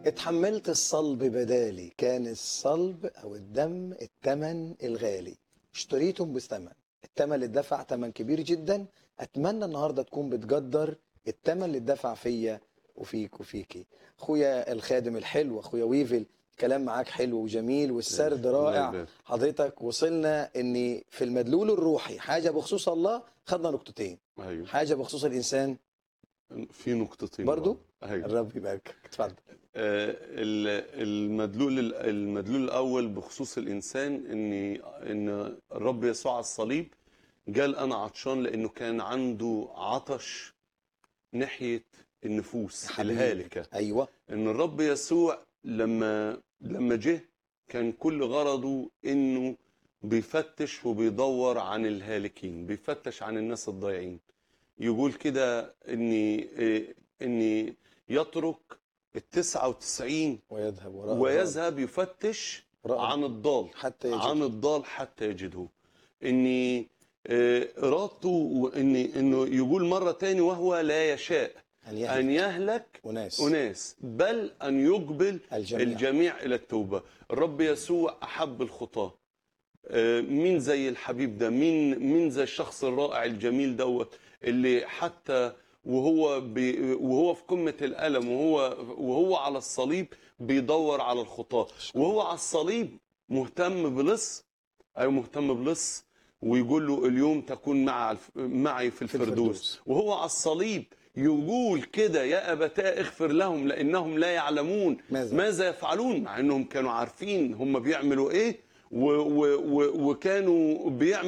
اتحملت الصلب بدالي كان الصلب او الدم الثمن الغالي اشتريتم بثمن الثمن اللي اتدفع ثمن كبير جدا اتمنى النهارده تكون بتقدر الثمن اللي اتدفع فيا وفيك وفيكي اخويا الخادم الحلو اخويا ويفل كلام معاك حلو وجميل والسرد الله رائع يبارك. حضرتك وصلنا ان في المدلول الروحي حاجه بخصوص الله خدنا نقطتين ايوه حاجه بخصوص الانسان في نقطتين برضو؟ ايوه الرب يباركك اتفضل آه، ال- المدلول المدلول الاول بخصوص الانسان ان ان الرب يسوع على الصليب قال انا عطشان لانه كان عنده عطش ناحيه النفوس حبيبي. الهالكه ايوه ان الرب يسوع لما لما جه كان كل غرضه انه بيفتش وبيدور عن الهالكين بيفتش عن الناس الضايعين يقول كده اني إيه، اني يترك التسعة وتسعين ويذهب وراء ويذهب يفتش وراء عن الضال حتى يجد عن الضال حتى يجده اني آه، ارادته واني انه يقول مرة تاني وهو لا يشاء أن يهلك ان يهلك أناس أناس بل أن يقبل الجميع. الجميع إلى التوبة الرب يسوع أحب الخطاة آه، مين زي الحبيب ده مين مين زي الشخص الرائع الجميل دوت اللي حتى وهو بي وهو في قمة الألم وهو وهو على الصليب بيدور على الخطاة وهو على الصليب مهتم بلص أيوة مهتم بلص ويقول له اليوم تكون مع الف- معي في الفردوس. الفردوس وهو على الصليب يقول كده يا أبتاه اغفر لهم لأنهم لا يعلمون ماذا؟ ماذا يفعلون مع أنهم كانوا عارفين هم بيعملوا إيه و و و وكانوا بيعملوا